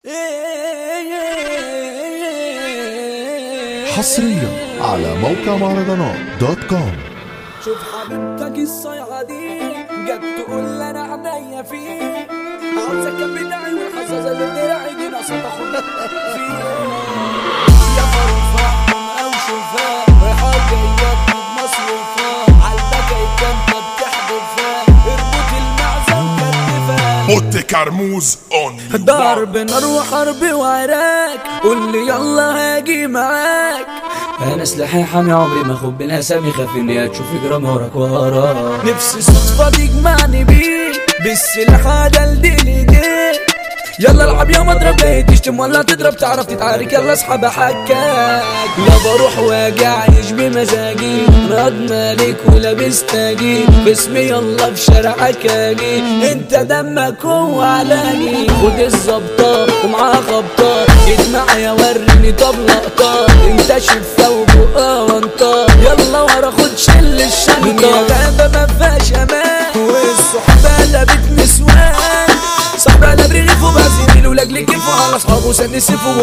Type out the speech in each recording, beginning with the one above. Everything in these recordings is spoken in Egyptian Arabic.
حصريا على موقع مهرجانات دوت كوم شوف حبيبتك الصيعة دي جت تقول لي انا عينيا فيه عاوزة كان بداعي والحزازة اللي دراعي دي ناقصة تاخد فيه يا فرفع او شوفها رايحة جاية بمصروفها عالبكا انت بتحدفها اربط المعزة وكتفها بوت كرموز اون ضرب نار وحرب وعراك قول لي يلا هاجي معاك انا سلاحي حامي عمري ما اخد بين اسامي خاف اني تشوف جرام وراك وراك نفسي صدفة تجمعني بيك بالسلاح ادلدل ايديك يلا العب يا مضرب لا تشتم ولا تضرب تعرف تتعارك يلا اسحب حكاك لا بروح واجي عايش بمزاجي رد مالك ولابس تاجي باسمي يلا في شارعك اجي انت دمك هو علاجي خد الظبطة ومعاها خبطة جيت معايا وريني طب لقطة انت شفة وبقى وانطة يلا ورا خد شل الشنطة دنيا غابة ما فيهاش امان والصحبة لابت نسوان صاحبي انا برغيف وبعزين ولاجل كيفه على اصحابه سن سيفه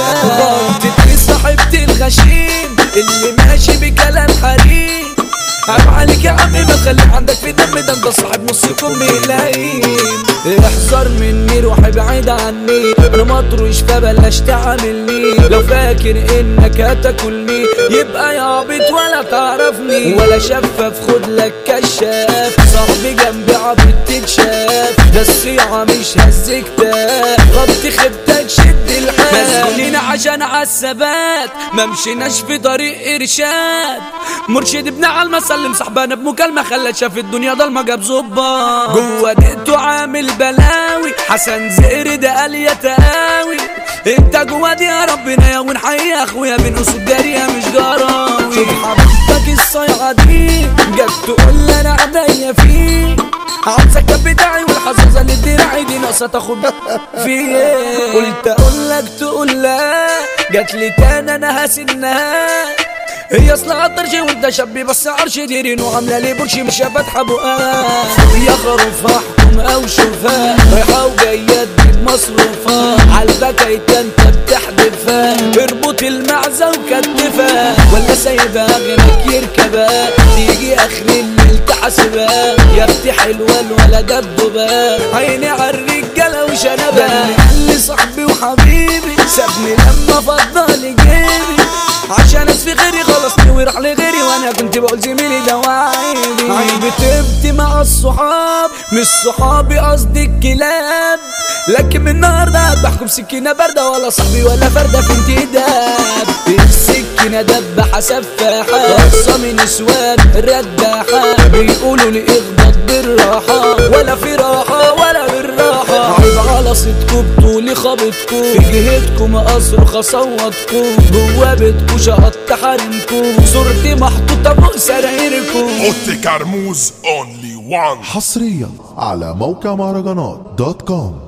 وخان تدري صاحبتي الغشيم اللي ماشي بكلام حريم عيب عليك يا عمي ما تخلي عندك في دم ده انت صاحب نصكم ملايين احذر مني روح ابعد عني انا مطروش فبلاش تعاملني لو فاكر انك هتاكلني يبقى يا عبيط ولا تعرفني ولا شفاف خد لك كشاف صاحبي جنبي عبيط تتشاف ده الصيعة مش هز كتاف غطي خيبتك شد الحال مسؤولين عشان عالثبات ما مشيناش في طريق ارشاد مرشد ابن علمة سلم صاحبنا بمكالمة خلت شاف الدنيا ضلمة جاب زبا جوا دقته عامل بلاوي حسن زقر ده قال يا تقاوي انت جوا دي يا ربنا يا ونحيي يا اخويا بين اسود جارية مش جراوي شوف حبيبتك الصيعة دي جت تقول لي انا عينيا فيك عاوزك بتاعي والحظاظة اللي دراعي دي ناقصة تاخد في قلت اقول لك تقول لا جات لي تاني انا هسنها هي اصلا عطرشي وانت شبي بس عرش ديرين وعامله لي برشي مش فاتحه بقها يا خروف احكم او شوفها رايحه وجايه تجيب مصروفها عالبكاية انت بتحدفها اربط المعزه وكتفها ولا سايبها غيرك يركبها تيجي اخر الليل تحاسبها يا اختي حلوه الولا دبدبها عيني عالرجاله وشنبها اللي صاحبي وحبيبي سابني لما فضل جيبي عشان اسفي غيري خلصني وراح لغيري وانا كنت بقول زميلي ده وعيبي عيبي تبت مع الصحاب مش صحابي قصدي الكلاب لكن من النهارده بحكم سكينه بارده ولا صاحبي ولا فرده في انتداب السكينه دبحه سفاحه رقصه من نسوان رداحه بيقولوا لي اخبط بالراحه ولا في راحه ولا بالراحه عيب على صدكم بطولي خبطكم في جهتكم اصرخ اصوتكم جوا بيتكم شقطت حريمكم صورتي محطوطه فوق سرايركم بوت كرموز اونلي وان حصريا على موقع مهرجانات دوت كوم